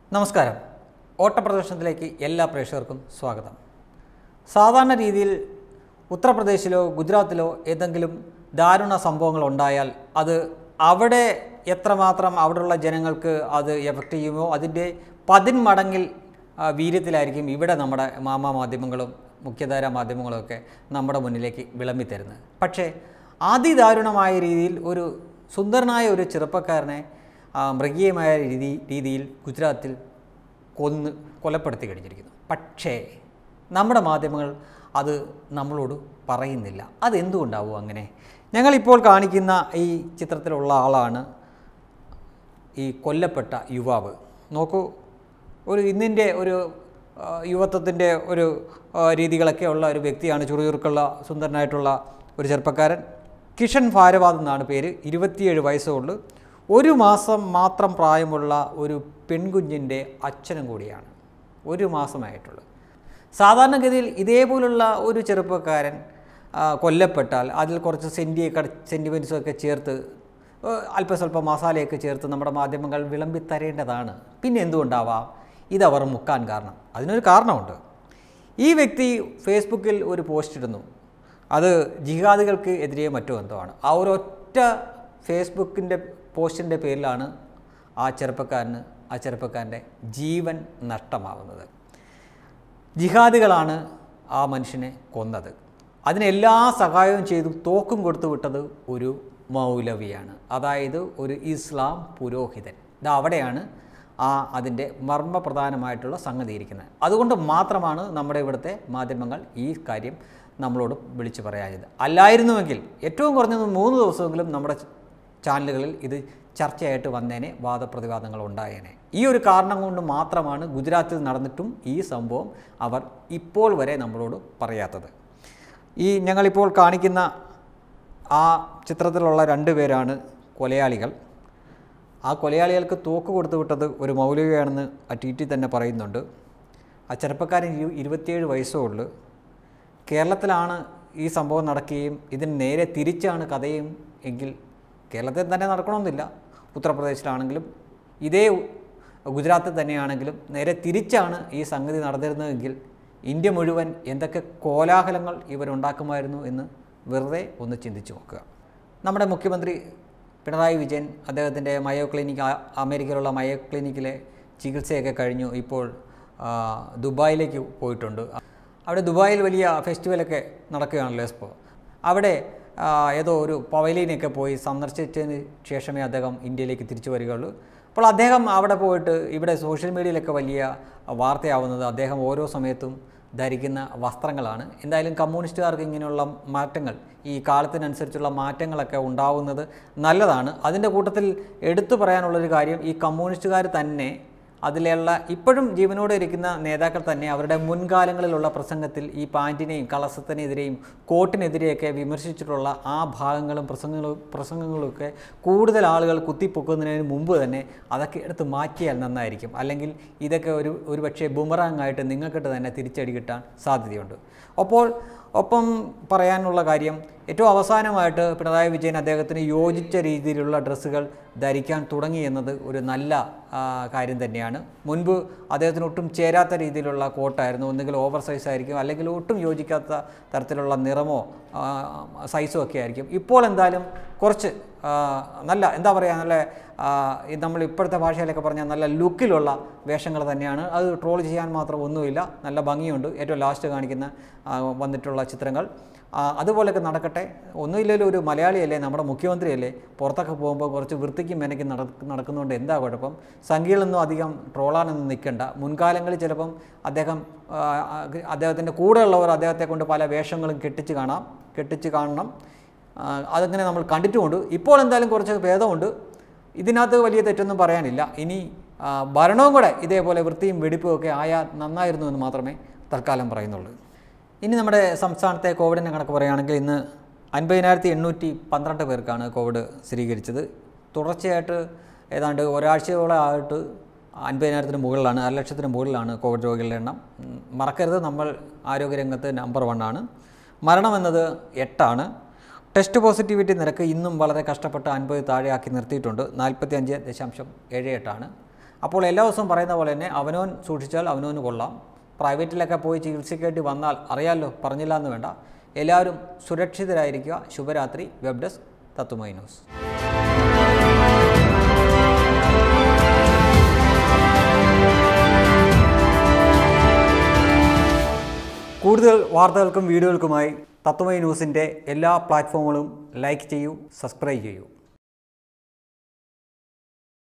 നമസ്കാരം ഓട്ടപ്രദർശനത്തിലേക്ക് എല്ലാ പ്രേക്ഷകർക്കും സ്വാഗതം സാധാരണ രീതിയിൽ ഉത്തർപ്രദേശിലോ ഗുജറാത്തിലോ ഏതെങ്കിലും ദാരുണ സംഭവങ്ങൾ ഉണ്ടായാൽ അത് അവിടെ എത്രമാത്രം അവിടെയുള്ള ജനങ്ങൾക്ക് അത് എഫക്റ്റ് ചെയ്യുമോ അതിൻ്റെ പതിന്മടങ്ങിൽ ആ, വീര്യത്തിലായിരിക്കും ഇവിടെ നമ്മുടെ മാമാ മാധ്യമങ്ങളും മുഖ്യധാര മാധ്യമങ്ങളും ഒക്കെ നമ്മുടെ മുന്നിലേക്ക് വിളമ്പിത്തരുന്നത് പക്ഷേ അതിദാരുണമായ രീതിയിൽ ഒരു സുന്ദരനായ ഒരു ചെറുപ്പക്കാരനെ ആ, മൃഗീയമായ രീതി രീതിയിൽ ഗുജറാത്തിൽ കൊന്ന് കൊലപ്പെടുത്തി കഴിഞ്ഞിരിക്കുന്നു പക്ഷേ നമ്മുടെ മാധ്യമങ്ങൾ അത് നമ്മളോട് പറയുന്നില്ല അതെന്തുകൊണ്ടാവും അങ്ങനെ ഞങ്ങളിപ്പോൾ കാണിക്കുന്ന ഈ ചിത്രത്തിലുള്ള ആളാണ് ഈ കൊല്ലപ്പെട്ട യുവാവ് നോക്കൂ ഒരു ഇന്നിൻ്റെ ഒരു ആ, യുവത്വത്തിൻ്റെ ഒരു ആ, രീതികളൊക്കെ ഉള്ള ഒരു വ്യക്തിയാണ് ചുറുചുറുക്കുള്ള സുന്ദരനായിട്ടുള്ള ഒരു ചെറുപ്പക്കാരൻ കിഷൻ ഭാരവാദ് എന്നാണ് പേര് ഇരുപത്തിയേഴ് വയസ്സുള്ളൂ ഒരു മാസം മാത്രം പ്രായമുള്ള ഒരു പെൺകുഞ്ഞിൻ്റെ അച്ഛനും കൂടിയാണ് ഒരു മാസമായിട്ടുള്ളൂ സാധാരണഗതിയിൽ ഇതേപോലുള്ള ഒരു ചെറുപ്പക്കാരൻ ആ, കൊല്ലപ്പെട്ടാൽ അതിൽ കുറച്ച് സെൻറ്റിയൊക്കെ സെൻറ്റിമെൻറ്റ്സും ഒക്കെ ചേർത്ത് ഏഹ്, അല്പസ്വല്പം മസാലയൊക്കെ ചേർത്ത് നമ്മുടെ മാധ്യമങ്ങൾ വിളമ്പി തരേണ്ടതാണ് പിന്നെ എന്തുകൊണ്ടാവാം ഇതവർ മുക്കാൻ കാരണം അതിനൊരു കാരണമുണ്ട് ഈ വ്യക്തി ഫേസ്ബുക്കിൽ ഒരു പോസ്റ്റ് ഇടുന്നു അത് ജിഹാദികൾക്ക് എതിരെ മറ്റോ എന്തോ ആണ് ആ ഒരൊറ്റ ഫേസ്ബുക്കിൻ്റെ പോസ്റ്റിൻ്റെ പേരിലാണ് ആ ചെറുപ്പക്കാരന് ആ ചെറുപ്പക്കാരൻ്റെ ജീവൻ നഷ്ടമാവുന്നത് ജിഹാദികളാണ് ആ മനുഷ്യനെ കൊന്നത് അതിന് എല്ലാ സഹായവും ചെയ്തു തോക്കും കൊടുത്തു വിട്ടത് ഒരു മൗലവിയാണ് അതായത് ഒരു ഇസ്ലാം പുരോഹിതൻ ഇത് അവിടെയാണ് ആ അതിൻ്റെ മർമ്മപ്രധാനമായിട്ടുള്ള സംഗതി ഇരിക്കുന്നത് അതുകൊണ്ട് മാത്രമാണ് നമ്മുടെ ഇവിടുത്തെ മാധ്യമങ്ങൾ ഈ കാര്യം നമ്മളോട് വിളിച്ചു പറയാഞ്ഞത് അല്ലായിരുന്നുവെങ്കിൽ ഏറ്റവും കുറഞ്ഞത് മൂന്ന് ദിവസമെങ്കിലും നമ്മുടെ ചാനലുകളിൽ ഇത് ചർച്ചയായിട്ട് വന്നേനെ വാദപ്രതിവാദങ്ങൾ ഉണ്ടായേനെ ഈ ഒരു കാരണം കൊണ്ട് മാത്രമാണ് ഗുജറാത്തിൽ നടന്നിട്ടും ഈ സംഭവം അവർ ഇപ്പോൾ വരെ നമ്മളോട് പറയാത്തത് ഈ ഞങ്ങളിപ്പോൾ കാണിക്കുന്ന ആ ചിത്രത്തിലുള്ള രണ്ട് പേരാണ് കൊലയാളികൾ ആ കൊലയാളികൾക്ക് തോക്ക് കൊടുത്തു വിട്ടത് ഒരു മൗലവിയാണെന്ന് ആ ട്വീറ്റിൽ തന്നെ പറയുന്നുണ്ട് ആ ചെറുപ്പക്കാരൻ ഇരു ഇരുപത്തിയേഴ് വയസ്സേ ഉള്ളൂ കേരളത്തിലാണ് ഈ സംഭവം നടക്കുകയും ഇതിന് നേരെ തിരിച്ചാണ് കഥയും എങ്കിൽ കേരളത്തിൽ തന്നെ നടക്കണമെന്നില്ല ഉത്തർപ്രദേശിലാണെങ്കിലും ഇതേ ഗുജറാത്തിൽ തന്നെയാണെങ്കിലും നേരെ തിരിച്ചാണ് ഈ സംഗതി നടന്നിരുന്നതെങ്കിൽ ഇന്ത്യ മുഴുവൻ എന്തൊക്കെ കോലാഹലങ്ങൾ ഇവരുണ്ടാക്കുമായിരുന്നു എന്ന് വെറുതെ ഒന്ന് ചിന്തിച്ചു നോക്കുക നമ്മുടെ മുഖ്യമന്ത്രി പിണറായി വിജയൻ അദ്ദേഹത്തിൻ്റെ മയോ ക്ലിനിക് ആ- അമേരിക്കയിലുള്ള മയോ ക്ലിനിക്കിലെ ചികിത്സയൊക്കെ കഴിഞ്ഞു ഇപ്പോൾ ആ, ദുബായിലേക്ക് പോയിട്ടുണ്ട് അവിടെ ദുബായിൽ വലിയ ഫെസ്റ്റിവലൊക്കെ നടക്കുകയാണല്ലോ എക്സ്പോ അവിടെ ആ, ഏതോ ഒരു പവലിയനൊക്കെ പോയി സന്ദർശിച്ചതിന് ശേഷമേ അദ്ദേഹം ഇന്ത്യയിലേക്ക് തിരിച്ചു വരികയുള്ളൂ അപ്പോൾ അദ്ദേഹം അവിടെ പോയിട്ട് ഇവിടെ സോഷ്യൽ മീഡിയയിലൊക്കെ വലിയ വാർത്തയാവുന്നത് അദ്ദേഹം ഓരോ സമയത്തും ധരിക്കുന്ന വസ്ത്രങ്ങളാണ് എന്തായാലും കമ്മ്യൂണിസ്റ്റുകാർക്ക് ഇങ്ങനെയുള്ള മാറ്റങ്ങൾ ഈ കാലത്തിനനുസരിച്ചുള്ള മാറ്റങ്ങളൊക്കെ ഉണ്ടാവുന്നത് നല്ലതാണ് അതിൻ്റെ കൂട്ടത്തിൽ എടുത്തു പറയാനുള്ളൊരു കാര്യം ഈ കമ്മ്യൂണിസ്റ്റുകാർ തന്നെ അതിലുള്ള ഇപ്പോഴും ജീവനോടെ ഇരിക്കുന്ന നേതാക്കൾ തന്നെ അവരുടെ മുൻകാലങ്ങളിലുള്ള പ്രസംഗത്തിൽ ഈ പാൻറ്റിനെയും കളസത്തിനെതിരെയും കോട്ടിനെതിരെയൊക്കെ വിമർശിച്ചിട്ടുള്ള ആ ഭാഗങ്ങളും പ്രസംഗങ്ങളും പ്രസംഗങ്ങളുമൊക്കെ കൂടുതൽ ആളുകൾ കുത്തിപ്പൊക്കുന്നതിന് മുമ്പ് തന്നെ അതൊക്കെ എടുത്ത് മാറ്റിയാൽ നന്നായിരിക്കും അല്ലെങ്കിൽ ഇതൊക്കെ ഒരു ഒരു പക്ഷേ ബുമറാങ് ആയിട്ട് നിങ്ങൾക്കിട്ട് തന്നെ തിരിച്ചടി കിട്ടാൻ സാധ്യതയുണ്ട് അപ്പോൾ ഒപ്പം പറയാനുള്ള കാര്യം ഏറ്റവും അവസാനമായിട്ട് പിണറായി വിജയൻ അദ്ദേഹത്തിന് യോജിച്ച രീതിയിലുള്ള ഡ്രസ്സുകൾ ധരിക്കാൻ തുടങ്ങി എന്നത് ഒരു നല്ല ആ, കാര്യം തന്നെയാണ് മുൻപ് അദ്ദേഹത്തിന് ഒട്ടും ചേരാത്ത രീതിയിലുള്ള കോട്ടായിരുന്നു ഒന്നുകിൽ ഓവർ സൈസ് ആയിരിക്കും അല്ലെങ്കിൽ ഒട്ടും യോജിക്കാത്ത തരത്തിലുള്ള നിറമോ ആ, സൈസോ ഒക്കെ ആയിരിക്കും ഇപ്പോൾ എന്തായാലും കുറച്ച് ആ, നല്ല എന്താ പറയുക നല്ല ആ, ഈ നമ്മൾ ഇപ്പോഴത്തെ ഭാഷയിലൊക്കെ പറഞ്ഞാൽ നല്ല ലുക്കിലുള്ള വേഷങ്ങൾ തന്നെയാണ് അത് ട്രോൾ ചെയ്യാൻ മാത്രം ഒന്നുമില്ല നല്ല ഭംഗിയുണ്ട് ഏറ്റവും ലാസ്റ്റ് കാണിക്കുന്ന ആ, വന്നിട്ടുള്ള ചിത്രങ്ങൾ ആ, അതുപോലെയൊക്കെ നടക്കട്ടെ ഒന്നുമില്ലെങ്കിലും ഒരു മലയാളിയല്ലേ നമ്മുടെ മുഖ്യമന്ത്രിയല്ലേ പുറത്തൊക്കെ പോകുമ്പോൾ കുറച്ച് വൃത്തിക്ക് മെനക്ക് നട നടക്കുന്നതുകൊണ്ട് എന്താ കുഴപ്പം സംഖ്യകളൊന്നും അധികം ട്രോളാനൊന്നും നിൽക്കണ്ട മുൻകാലങ്ങളിൽ ചിലപ്പം അദ്ദേഹം ആ, ആ, അദ്ദേഹത്തിൻ്റെ കൂടെയുള്ളവർ അദ്ദേഹത്തെ കൊണ്ട് പല വേഷങ്ങളും കെട്ടിച്ച് കാണാം കെട്ടിച്ച് കാണണം ആ, അതങ്ങനെ നമ്മൾ കണ്ടിട്ടുമുണ്ട് ഇപ്പോൾ എന്തായാലും കുറച്ച് ഭേദമുണ്ട് ഇതിനകത്ത് വലിയ തെറ്റൊന്നും പറയാനില്ല ഇനി ആ, ഭരണവും കൂടെ ഇതേപോലെ വൃത്തിയും വെടിപ്പും ഒക്കെ ആയാൽ നന്നായിരുന്നു എന്ന് മാത്രമേ തൽക്കാലം പറയുന്നുള്ളൂ ഇനി നമ്മുടെ സംസ്ഥാനത്തെ കോവിഡിൻ്റെ കണക്ക് പറയുകയാണെങ്കിൽ ഇന്ന് അൻപതിനായിരത്തി എണ്ണൂറ്റി പന്ത്രണ്ട് പേർക്കാണ് കോവിഡ് സ്ഥിരീകരിച്ചത് തുടർച്ചയായിട്ട് ഏതാണ്ട് ഒരാഴ്ചയോളം ആയിട്ട് അൻപതിനായിരത്തിന് മുകളിലാണ് അര ലക്ഷത്തിന് മുകളിലാണ് കോവിഡ് രോഗികളുടെ എണ്ണം ഉം, മറക്കരുത് നമ്മൾ ആരോഗ്യരംഗത്ത് നമ്പർ വൺ ആണ് മരണം എന്നത് എട്ടാണ് ടെസ്റ്റ് പോസിറ്റിവിറ്റി നിരക്ക് ഇന്നും വളരെ കഷ്ടപ്പെട്ട് അൻപത് താഴെയാക്കി നിർത്തിയിട്ടുണ്ട് നാൽപ്പത്തി അഞ്ച് ദശാംശം ഏഴ് എട്ടാണ് അപ്പോൾ എല്ലാ ദിവസവും പറയുന്ന പോലെ തന്നെ അവനോൻ സൂക്ഷിച്ചാൽ അവനോന് കൊള്ളാം പ്രൈവറ്റിലൊക്കെ പോയി ചികിത്സയ്ക്കായിട്ട് വന്നാൽ അറിയാമല്ലോ പറഞ്ഞില്ല എന്ന് വേണ്ട എല്ലാവരും സുരക്ഷിതരായിരിക്കുക ശുഭരാത്രി വെബ് ഡെസ്ക് തത്തുമൈ ന്യൂസ് കൂടുതൽ വാർത്തകൾക്കും വീഡിയോകൾക്കുമായി തത്വമൈ ന്യൂസിൻ്റെ എല്ലാ പ്ലാറ്റ്ഫോമുകളും ലൈക്ക് ചെയ്യൂ സബ്സ്ക്രൈബ് ചെയ്യൂ